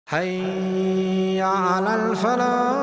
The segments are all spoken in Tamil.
حي على الفلاح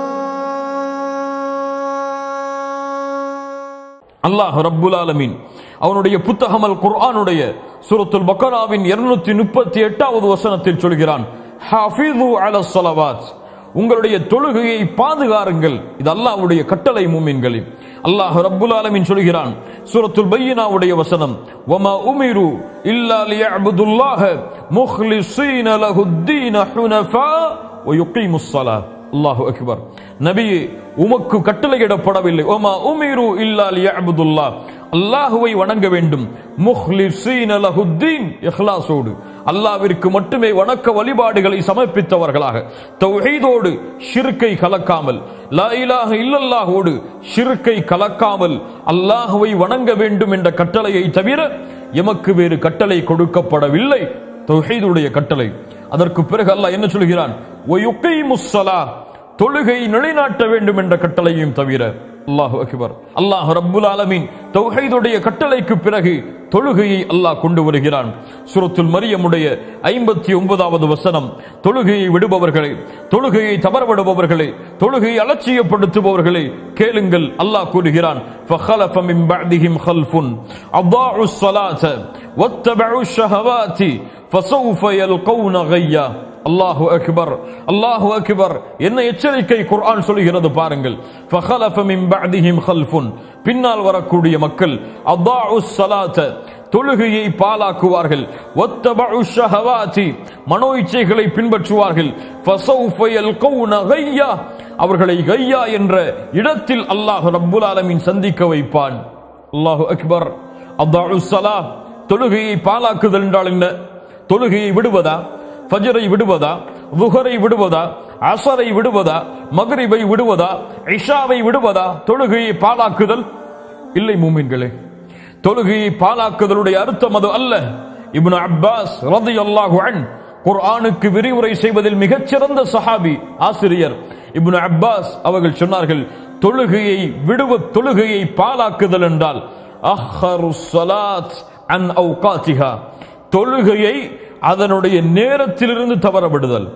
அல்லாஹ் ரப்புல் ஆலமீன் அவனுடைய புத்தகம் அல் குர்ஆனுடைய சூரத்துல் பக்கராவின் இருநூத்தி முப்பத்தி எட்டாவது வசனத்தில் சொல்கிறான் ஹாஃபிது அல ஸலவாத் உங்களுடைய தொழுகையை பாதுகாருங்கள் இது அல்லாஹ்வுடைய கட்டளை மூமின்களே அல்லாஹ் ரப்புல் ஆலமீன் சொல்கிறான் சூரத்துல் பையினாவுடைய வசனம் வமா உமிரு இல்லா லியஅபுதுல்லாஹ முஹ்லிஸீன லஹுத்தீன ஹுனஃபா வயுகீமுஸ் ஸலாத் அல்லாஹு அக்பர் நபியே உமக்கு கட்டளையிடப்படவில்லை ஒமா உமிரு இல்லா லியஅபுதுல்லா அல்லாஹுவை வணங்க வேண்டும் முஹ்லிஸீன லஹுத்தீன் இஹ்லாஸோடு அல்லாஹ்விற்கு மட்டுமே வணக்க வழிபாடுகளை சமர்ப்பித்தவர்களாக தௌஹீதோடு ஷிர்க்கை கலக்காமல் லா இலாஹ இல்லல்லாஹோடு ஷிர்க்கை கலக்காமல் அல்லாஹுவை வணங்க வேண்டும் என்ற கட்டளையை தவிர எமக்கு வேறு கட்டளை கொடுக்கப்படவில்லை தௌஹீதுடைய கட்டளை அதற்கு பிறகு அல்லாஹ் என்ன சொல்கிறான் ஒயுக்கைமுஸ் ஸலாத் தொழுகை நிலைநாட்ட வேண்டும் என்ற கட்டளையும் தவிர அல்லாஹு அக்பர் அல்லாஹ் ரப்புல் ஆலமீன் தௌஹீதுடைய கட்டளைக்கு பிறகு தொழுகையை அல்லாஹ் கொண்டு வருகிறான் சூரத்துல் மரியமுடைய ஐம்பத்தி ஒன்பதாவது வசனம் தொழுகையை விடுபவர்களே தொழுகையை தவறவிடுபவர்களே தொழுகையை அலட்சியப்படுத்துபவர்களே கேளுங்கள் அல்லாஹ் கூறுகிறான் فخلف من بعدهم خلف أضاعوا الصلاة واتبعوا الشهوات فسوف يلقون غيا அல்லாஹு அக்பர் அல்லாஹு அக்பர் என்ன எச்சரிக்கை குர்ஆன் சொல்கிறது பாருங்கள் ஃபஹலஃப மின் பஅதிஹிம் ஹல்ஃபுன் பின்னால் வரக்கூடிய மக்கள் அதாஉ ஸலாத தொழுகையை பாலாக்குவார்கள் வத்தபஉ ஷஹவாதி மனோ இச்சைகளை பின்பற்றுவார்கள் ஃபஸௌஃப யல்கௌன கையா அவர்களை கையா என்ற இடத்தில் அல்லாஹ் ரப்புல் ஆலமீன் சந்திக்க வைப்பான் அல்லாஹு அக்பர் அதாஉ ஸலா தொழுகையை பாலாக்குதல் என்றால் என்ன தொழுகையை விடுவதா ஃபஜரை விடுவதா லுஹரை விடுவதா அசரை விடுவதா மகரிபை விடுவதா இஷாவை விடுவதா தொழுகையை பாலாக்குதல் இல்லை மூமின்களே தொழுகையை பாலாக்குதலுடைய அர்த்தம் அது அல்ல இப்னு அப்பாஸ் ரலியல்லாஹு அன் குர்ஆனுக்கு விரிவுரை செய்வதில் மிகச்சிறந்த சஹாபி ஆசிரியர் இப்னு அப்பாஸ் அவர்கள் சொன்னார்கள் தொழுகையை விடுவ தொழுகையை பாலாக்குதல் என்றால் அஹ்ஹரு ஸலாத் அன் அவுகாத்திஹா தொழுகையை அதனுடைய நேரத்திலிருந்து தவறவிடுதல்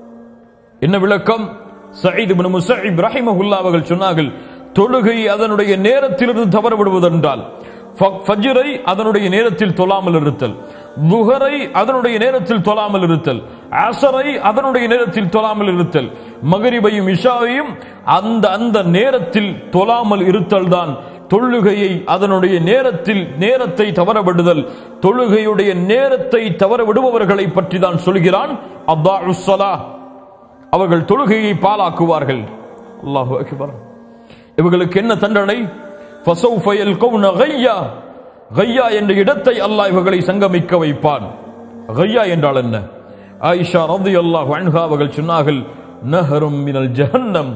என்ன விளக்கம் சயீத் இப்னு முஸைப் ரஹிமஹுல்லா அவர்கள் சொன்னார்கள் தொழுகை அதனுடைய நேரத்திலிருந்து தவறவிடுவது என்றால் ஃபஜ்ரை அதனுடைய நேரத்தில் தொழாமல் இருத்தல் துஹரை அதனுடைய நேரத்தில் தொழாமல் இருத்தல் அசரை அதனுடைய நேரத்தில் தொழாமல் இருத்தல் மகரிபையும் இஷாவையும் அந்த அந்த நேரத்தில் தொழாமல் இருத்தல் தான் தொழுகையை அதனுடைய நேரத்தில் நேரத்தை தவறவிடுதல் தொழுகையுடைய நேரத்தை தவற விடுபவர்களை பற்றி தான் சொல்கிறான் அல்லாஹ் அவர்கள் தொழுகையை பாலாக்குவார்கள் அல்லாஹு அக்பர் இவர்களுக்கு என்ன தண்டனை ஃபஸௌஃப யல்கௌன கையா கையா என்ற இடத்தை அல்லாஹ் இவர்களை சங்கமிக்க வைப்பான் கையா என்றால் என்ன ஆயிஷா ரலியல்லாஹு அன்ஹா அவர்கள் சொன்னார்கள் நஹரும் மினல் ஜஹன்னம்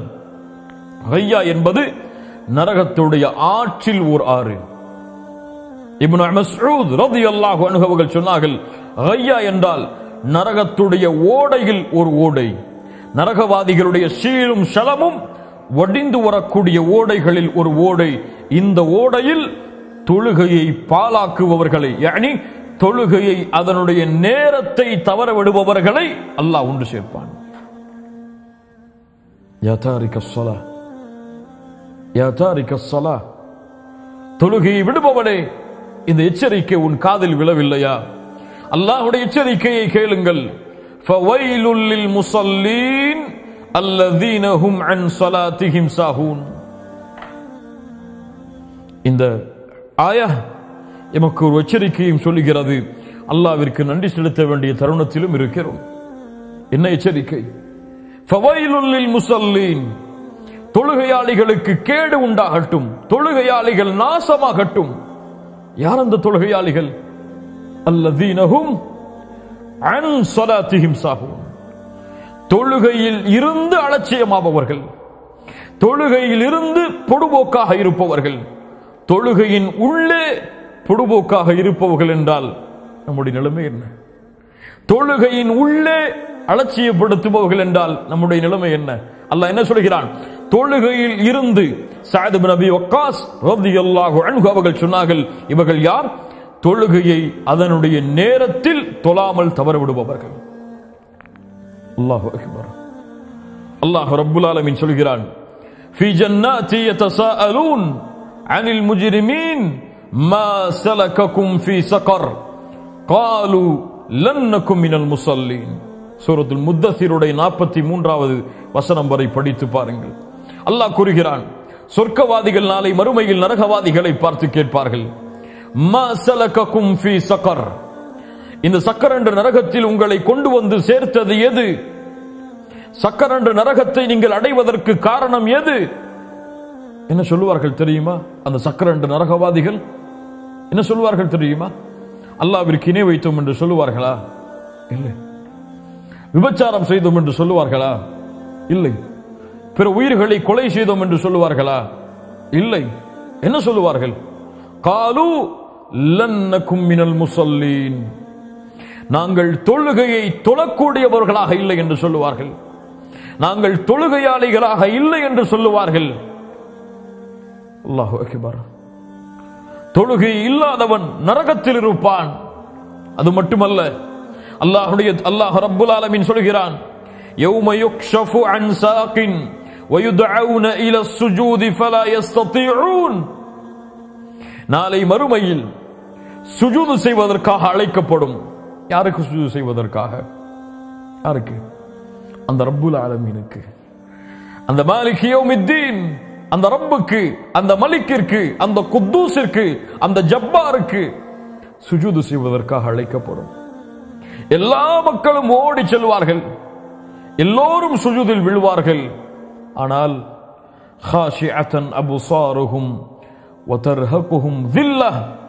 கையா என்பது நரகத்துடைய ஆற்றில் ஓர் ஆறு இப்னு மஸ்ஊத் ரலியல்லாஹு அன்ஹு அவர்கள் சொன்னார்கள் கையா என்றால் நரகத்துடைய ஓடையில் ஒரு ஓடை நரகவாதிகளுடைய சீலும் ஷலமும் வடிந்து வரக்கூடிய ஓடைகளில் ஒரு ஓடை இந்த ஓடையில் தொழுகையை பாலாக்குபவர்களை யானி தொழுகையை அதனுடைய நேரத்தை தவற விடுபவர்களை அல்லாஹ் உண்டு சேர்ப்பான் யா தாரிக ஸலா யா தாரிக ஸலா தொழுகையை விடுபவனே இந்த எச்சரிக்கை உன் காதில் விழவில்லையா அல்லாஹ்வுடைய எச்சரிக்கையை கேளுங்கள் ஃபவைலுல் லில் முஸல்லீன் அல்லதீன ஹும் அன் ஸலாத்திஹிம் சாஹூன் இந்த ஆயா எமக்கு ஒரு எச்சரிக்கையும் சொல்லுகிறது அல்லாவிற்கு நன்றி செலுத்த வேண்டிய தருணத்திலும் இருக்கிறோம் என்ன எச்சரிக்கை ஃபவைலுல் லில் முஸல்லீன் தொழுகையாளிகளுக்கு கேடு உண்டாகட்டும் தொழுகையாளிகள் நாசமாகட்டும் யார் அந்த தொழுகையாளிகள் அல்லதீனஹும் அன் ஸலாத்திஹிம் சாஹூன் தொழுகையில் இருந்து அலட்சியமாபவர்கள் தொழுகையில் இருந்து பொடுபோக்காக இருப்பவர்கள் தொழுகையின் உள்ளே பொடுபோக்காக இருப்பவர்கள் என்றால் நம்முடைய நிலைமை என்ன தொழுகையின் உள்ளே அலட்சியப்படுத்துபவர்கள் என்றால் நம்முடைய நிலைமை என்ன அல்லாஹ் என்ன சொல்கிறான் தொழுகையில் இருந்து சாயது நபி வக்காஸ் ரலியல்லாஹு அன்ஹு அவர்கள் சொன்னார்கள் இவர்கள் யார் தொழுகையை அதனுடைய நேரத்தில் தொழாமல் தவற விடுபவர்கள் அல்லாஹு அக்பர் அல்லாஹ் ரப்புல் ஆலமீன் சொல்கிறான் في جنات يتساءلون عن المجرمين ما سلككم في سقر قالوا لن نكن من المصلين சூரத்துல் முத்தசிருடைய நாற்பத்தி மூன்றாவது வசனம் வரை படித்து பாருங்கள் அல்லாஹ் கூறுகிறான் சொர்க்கவாதிகள் நாளை மறுமையில் நரகவாதிகளை பார்த்து கேட்பார்கள் மா சலகக்கும் ஃபீ சக்கர் இந்த சக்கர் என்ற நரகத்தில் உங்களை கொண்டு வந்து சேர்த்தது எது சக்கர் என்ற நரகத்தை நீங்கள் அடைவதற்கு காரணம் எது என்ன சொல்லுவார்கள் தெரியுமா அந்த சக்கர என்ற நரகவாதிகள் என்ன சொல்லுவார்கள் தெரியுமா அல்லாவிற்கு இணை வைத்தோம் என்று சொல்லுவார்களா இல்லை விபச்சாரம் செய்தோம் என்று சொல்லுவார்களா இல்லை பிற உயிர்களை கொலை செய்தோம் என்று சொல்லுவார்களா இல்லை என்ன சொல்லுவார்கள் காலு லன்னக்கும் மினல் முசல்லீன் நாங்கள் தொழுகையை தொழக்கூடியவர்களாக இல்லை என்று சொல்லுவார்கள் நாங்கள் தொழுகையாளிகளாக இல்லை என்று சொல்லுவார்கள் அல்லாஹு அக்பர் தொழுகை இல்லாதவன் நரகத்தில் இருப்பான் அது மட்டுமல்ல அல்லாஹுடைய அல்லாஹ் ரப்புல் ஆலமீன் சொல்கிறான் يوم يكشف عن ساق ويدعون إلى السجود فلا يستطيعون நாளை மறுமையில் சுஜூது செய்வதற்காக அழைக்கப்படும் யாருக்கு சுஜூது செய்வதற்காக யாருக்கு அந்த ரப்புல் ஆலமீனுக்கு அந்த மாலிக் யௌமித்தீன் அந்த ரப்புக்கு அந்த மலிக்கிற்கு அந்த குத்தூசிற்கு அந்த ஜப்பாருக்கு சுஜூது செய்வதற்காக அழைக்கப்படும் எல்லா மக்களும் ஓடி செல்வார்கள் எல்லோரும் சுஜூதில் விழுவார்கள் ஆனால் خاشعة أبصارهم وترهقهم ذلة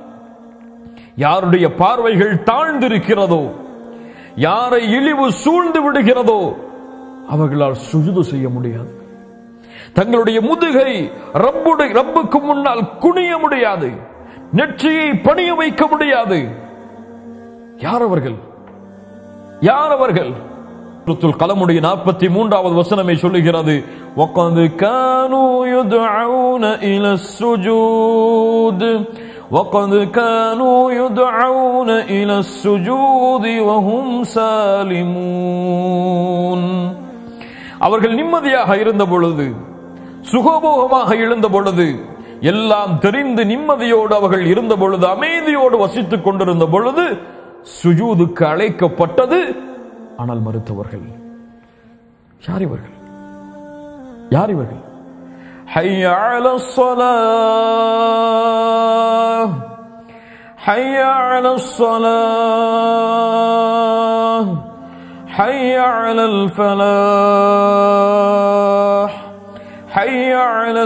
யாருடைய பார்வைகள் தாழ்ந்திருக்கிறதோ யாரை இழிவு சூழ்ந்து விடுகிறதோ அவர்களால் சுஜுது செய்ய முடியாது தங்களுடைய முதுகை ரப்புடைய ரப்புக்கு முன்னால் குனிய முடியாது நெற்றியை பணிய வைக்க முடியாது யார் அவர்கள் யார் அவர்கள் சூரத்துல் கலமுடைய நாற்பத்தி மூன்றாவது வசனமே சொல்லுகிறது وَقَدْ كَانُوا يُدْعَوْنَ إِلَى السُّجُودِ وَقَدْ كَانُوا يُدْعَوْنَ إِلَى السُّجُودِ وَهُمْ سَالِمُونَ அவர்கள் நிம்மதியாக இருந்த பொழுது சுகபோகமாக எழுந்த பொழுது எல்லாம் தெரிந்து நிம்மதியோடு அவர்கள் இருந்த பொழுது அமைதியோடு வசித்துக் கொண்டிருந்த பொழுது சுஜூதுக்கு அழைக்கப்பட்டது ஆனால் மறுத்தவர்கள் யார் இவர்கள் யார் இவர்கள் حي على الصلاة حي على الصلاة حي على الفلاح حي على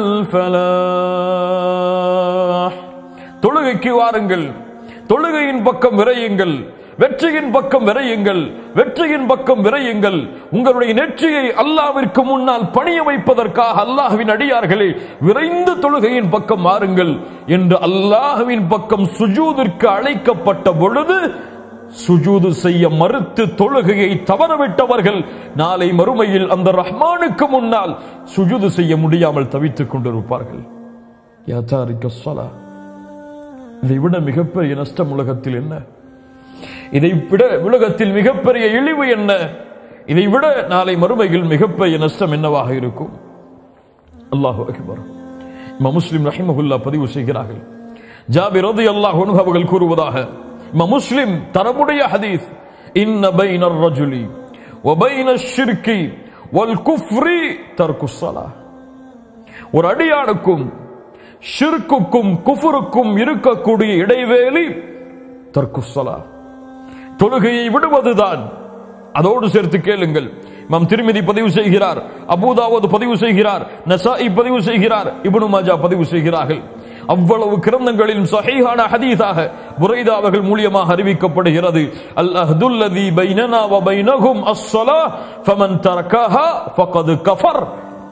الفلاح தொழுகைக்கு வாருங்கள் தொழுகையின் பக்கம் விரையுங்கள் வெற்றியின் பக்கம் விரையுங்கள் வெற்றியின் பக்கம் விரையுங்கள் உங்களுடைய நெற்றியை அல்லாவிற்கு முன்னால் பணிய வைப்பதற்காக அல்லாஹ்வின் அடியார்களே விரைந்து தொழுகையின் பக்கம் மாறுங்கள் என்று அல்லாஹ்வின் பக்கம் சுஜூதிற்கு அழைக்கப்பட்ட பொழுது சுஜூது செய்ய மறுத்து தொழுகையை தவறவிட்டவர்கள் நாளை மறுமையில் அந்த ரஹ்மானுக்கு முன்னால் சுஜூது செய்ய முடியாமல் தவித்துக் கொண்டிருப்பார்கள் யா தாரிக்க ஸலா. இதை விட மிகப்பெரிய நஷ்டம் உலகத்தில் என்ன இதை விட உலகத்தில் மிகப்பெரிய இழிவு என்ன இதை விட நாளை மறுமையில் மிகப்பெரிய நஷ்டம் என்னவாக இருக்கும் அல்லாஹு அக்பர் இமாம் முஸ்லிம் ரஹிமஹுல்லா பதிவு செய்கிறார்கள் ஜாபிர் ரலியல்லாஹு அன்ஹு அவர்கள் கூறுவதாக இமாம் முஸ்லிம் தரமுடைய ஹதீஸ் இன்ன பைனர் ரஜுலி وبين الشرك والكفر ترك الصلاه ஒரு அடியானுக்கும் ஷிர்க்குக்கும் குஃபுருக்கும் இருக்கக்கூடிய இடைவேளி தர்க்குசலா தொழுகையை விடுவதுதான் அதோடு சேர்த்து கேளுங்கள் இமாம் திருமதி பதிவு செய்கிறார் அபூதாவது பதிவு செய்கிறார் நசாஇ பதிவு செய்கிறார் இப்னு மாஜா பதிவு செய்கிறார்கள் அவ்வளவு கிரந்தங்களிலும் சஹீஹான ஹதீஸாக புரைதா அவர்கள் மூலியமாக அறிவிக்கப்படுகிறது அல் அஹ்துல்லதி பைனனா வ பைனஹும் அஸ்ஸலா ஃபமன் தரக்கஹா ஃபகத் கஃபர்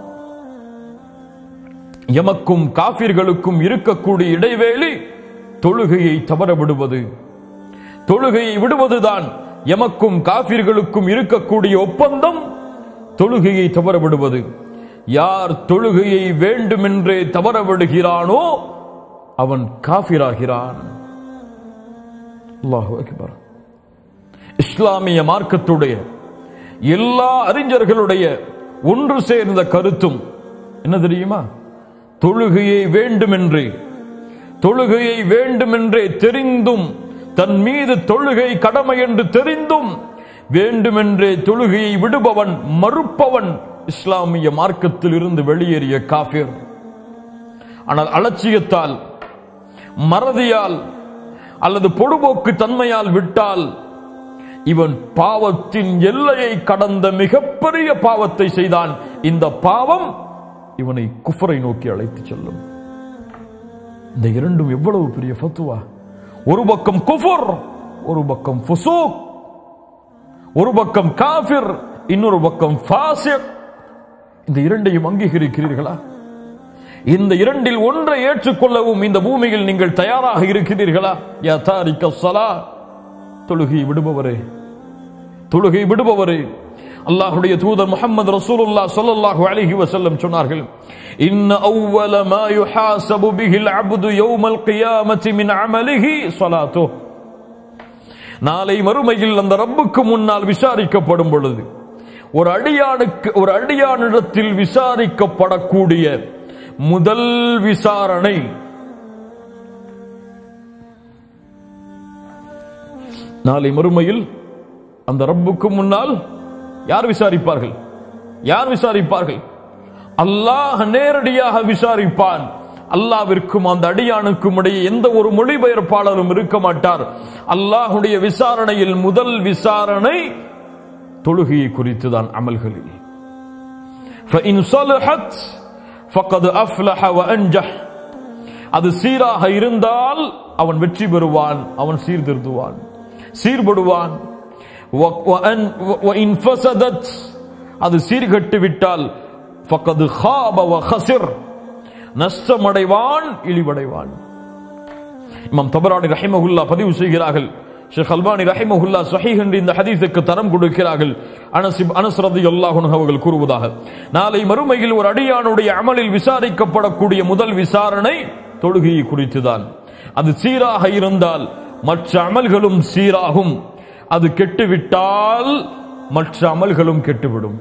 எமக்கும் காபிர்களுக்கும் இருக்கக்கூடிய இடைவேளை தொழுகையை தவற விடுவது தொழுகையை விடுவதுதான் எமக்கும் காபிர்களுக்கும் இருக்கக்கூடிய ஒப்பந்தம் தொழுகையை தவற விடுவது யார் தொழுகையை வேண்டுமென்றே தவற விடுகிறானோ அவன் காபிராகிறான் அல்லாஹு அக்பர் இஸ்லாமிய மார்க்கத்துடைய எல்லா அறிஞர்களுடைய ஒன்று சேர்ந்த கருத்தும் என்ன தெரியுமா தொழுகையை வேண்டுமென்றே தொழுகையை வேண்டுமென்றே தெரிந்தும் தன் மீது தொழுகை கடமை என்று தெரிந்தும் வேண்டுமென்றே தொழுகையை விடுபவன் மறுப்பவன் இஸ்லாமிய மார்க்கத்தில் இருந்து வெளியேறிய காஃபிர் ஆனால் அலட்சியத்தால் மறதியால் அல்லது பொடுபோக்கு தன்மையால் விட்டால் இவன் பாவத்தின் எல்லையை கடந்த மிகப்பெரிய பாவத்தை செய்தான் இந்த பாவம் இவனை குஃபரை நோக்கி அழைத்துச் செல்லும் இந்த இரண்டும் எவ்வளவு பெரிய ஃபத்துவா ஒரு பக்கம் குஃபர் ஒரு பக்கம் ஃபுசூக் ஒரு பக்கம் காஃபிர் இன்னொரு பக்கம் ஃபாசிக் இந்த இரண்டையும் அங்கீகரிக்கிறீர்களா இந்த இரண்டில் ஒன்றை ஏற்றுக்கொள்ளவும் இந்த பூமியில் நீங்கள் தயாராக இருக்கிறீர்களா யா தாரிக்க ஸலா தொழுகை விடுபவரே தொழுகை விடுபவரே அல்லாஹ்வுடைய தூதர் முஹம்மது ரசூலுல்லாஹ் ஸல்லல்லாஹு அலைஹி வஸல்லம் சொன்னார்கள் இன்ன அவ்வல மா யுஹாசபு பிஹில் அப்து யௌமல் கியாமத்தி மின் அமலிஹி ஸலாத்துஹ் நாளை மறுமையில் அந்த ரப்புக்கு முன்னால் விசாரிக்கப்படும் பொழுது ஒரு அடியானுக்கு ஒரு அடியானிடத்தில் விசாரிக்கப்படக்கூடிய முதல் விசாரணை நாளை மறுமையில் அந்த ரப்புக்கு முன்னால் யார் விசாரிப்பார்கள் யார் விசாரிப்பார்கள் அல்லாஹ் நேரடியாக விசாரிப்பான் அல்லாவிற்கும் அந்த அடியானுக்கும் இடையே எந்த ஒரு மொழிபெயர்ப்பாளரும் இருக்க மாட்டார் அல்லாஹுடைய விசாரணையில் முதல் விசாரணை தொழுகையை குறித்து தான் அமல்களில் فإن صلحت فقد أفلح وأنجح அது சீராக இருந்தால் அவன் வெற்றி பெறுவான் அவன் சீர்திருத்துவான் சீர்படுவான் வ- வ- وإن فسدت அது சீர்கட்டு விட்டால் فقد خاب وخسر நஷ்டமடைவான் இழிவடைவான் இமாம் தபரானி ரஹிமஹுல்லா பதிவு செய்கிறார்கள் ஷேக் அல்பானி ரஹிமஹுல்லா சஹீஹ் என்று இந்த ஹதீஸுக்கு தரம் கொடுக்கிறார்கள் அனஸ் அனஸ் ரலியல்லாஹு அன்ஹு அவர்கள் கூறுவதாக நாளை மறுமையில் ஒரு அடியானுடைய அமலில் விசாரிக்கப்படக்கூடிய முதல் விசாரணை தொழுகையை குறித்துதான் அது சீராக இருந்தால் மற்ற அமல்களும் சீராகும் அது கெட்டுவிட்டால் மற்ற அமல்களும் கெட்டுவிடும்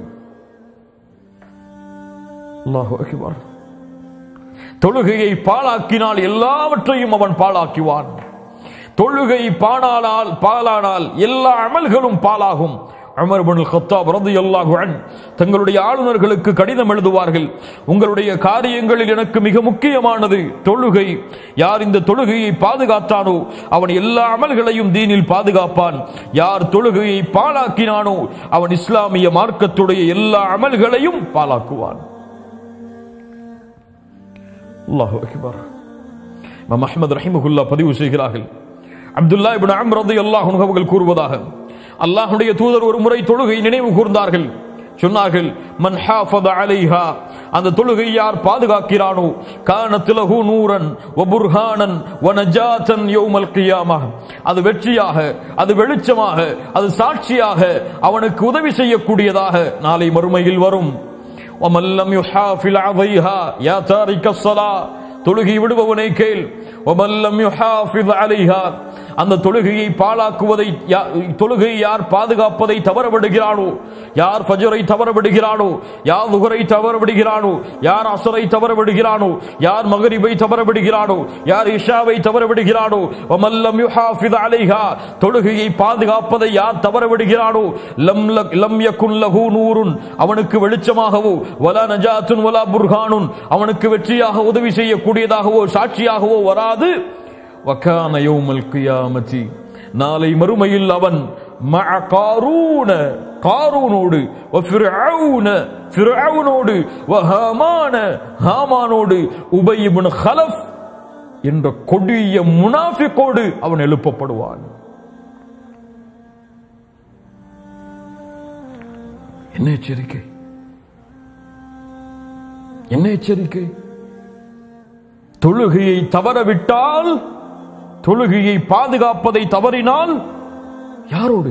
அல்லாஹு அக்பர் தொழுகையை பாழாக்கினால் எல்லாவற்றையும் அவன் பாழாக்குவான் தொழுகை பாடானால் பாலானால் எல்லா அமல்களும் பாலாகும் உமர் பின் கத்தாப் ரலியல்லாஹு அன் தங்களுடைய ஆளுநர்களுக்கு கடிதம் எழுதுவார்கள் உங்களுடைய காரியங்களில் எனக்கு மிக முக்கியமானது தொழுகை யார் இந்த தொழுகையை பாதுகாத்தானோ அவன் எல்லா அமல்களையும் தீனில் பாதுகாப்பான் யார் தொழுகையை பாழாக்கினானோ அவன் இஸ்லாமிய மார்க்கத்துடைய எல்லா அமல்களையும் பாழாக்குவான் அல்லாஹு அக்பர் இமாம் அஹ்மத் ரஹிமஹுல்லா பதிவு செய்கிறார்கள் அப்துல்லா இப்னு அம்ர் ரலியல்லாஹு அன்ஹு அவர்கள் கூறுவதாக அல்லாஹ்வுடைய தூதர் ஒரு முறை தொழுகை நினைவு கூர்ந்தார்கள் சொன்னார்கள் மன் ஹாஃபத அலைஹா அந்த தொழுகை யார் பாதுகாக்கிறானோ கானத் லஹு நூரன் வ புர்ஹானன் வ நஜாத்தன் யௌமல் கியாமah அது வெற்றியாக அது வெளிச்சமாக அது சாட்சியாக அவனுக்கு உதவி செய்யக்கூடியதாக நாளை மறுமையில் வரும் ومن لم يحافظ عليها يا تارك الصلاة தொழுகை விடுபவனை கேள் ومن لم يحافظ عليها அந்த தொழுகையை பாழாக்குவதை யா- தொழுகையை யார் பாதுகாப்பதை தவறவிடுகிறானோ யார் ஃபஜரை தவறவிடுகிறானோ யார் லுகரை தவறவிடுகிறானோ யார் அசரை தவறவிடுகிறானோ யார் மகரிபை தவறவிடுகிறானோ யார் இஷாவை தவறவிடுகிறானோ வமல்லம் யுஹாஃபித் அலைஹா தொழுகையை பாதுகாப்பதை யார் தவறவிடுகிறானோ லம் லக்- லம் யகுன் லஹு நூருன் அவனுக்கு வெளிச்சமாகவோ வலா நஜாத்துன் வலா புர்ஹானுன் அவனுக்கு வெற்றியாக உதவி செய்யக்கூடியதாகவோ சாட்சியாகவோ வராது வகான யௌமல் கியாமதி நாளை மறுமையில் அவன் மஅ காரூன காரூனோடு வ ஃபிர்அவுன ஃபிர்அவுனோடு வ ஹாமான ஹாமானோடு உபய் இப்னு ஹலஃப் என்ற கொடிய முனாஃபிக்கோடு அவன் எழுப்பப்படுவான் என்ன எச்சரிக்கை என்ன எச்சரிக்கை தொழுகையை தவறவிட்டால் தொழுகையை பாதுகாப்பதை தவறினால் யாரோடு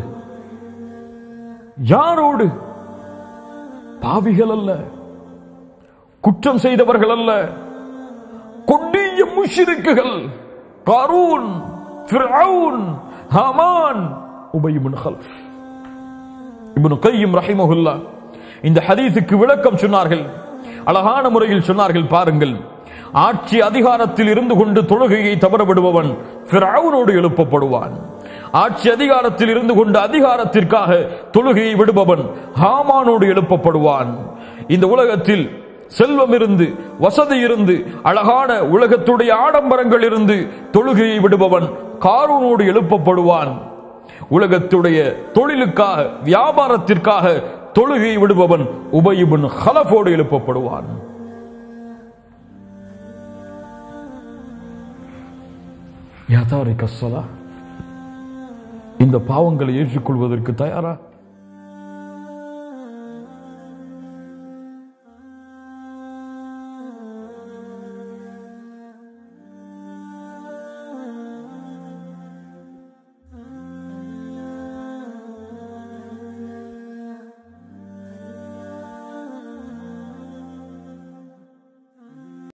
யாரோடு பாவிகள் அல்ல குற்றம் செய்தவர்கள் அல்ல கொடிய முஷிருக்குகள் Qarun Firaun Haman Ubayy ibn Khalaf ibn Qayyim ரஹிமஹுல்லா இந்த ஹதீஸுக்கு விளக்கம் சொன்னார்கள் அழகான முறையில் சொன்னார்கள் பாருங்கள் ஆட்சி அதிகாரத்தில் இருந்து கொண்டு தொழுகையை தவற விடுபவன் ஃபிரௌனோடு எழுப்பப்படுவான் ஆட்சி அதிகாரத்தில் இருந்து கொண்டு அதிகாரத்திற்காக தொழுகையை விடுபவன் ஹாமானோடு எழுப்பப்படுவான் இந்த உலகத்தில் செல்வம் இருந்து வசதி இருந்து அழகான உலகத்துடைய ஆடம்பரங்கள் இருந்து தொழுகையை விடுபவன் காரூனோடு எழுப்பப்படுவான் உலகத்துடைய தொழிலுக்காக வியாபாரத்திற்காக தொழுகை விடுபவன் உபயிபின் ஹலஃபோடு எழுப்பப்படுவான் யா தாரிக ஸலா. இந்த பாவங்களை ஏற்றுக்கொள்வதற்கு தயாரா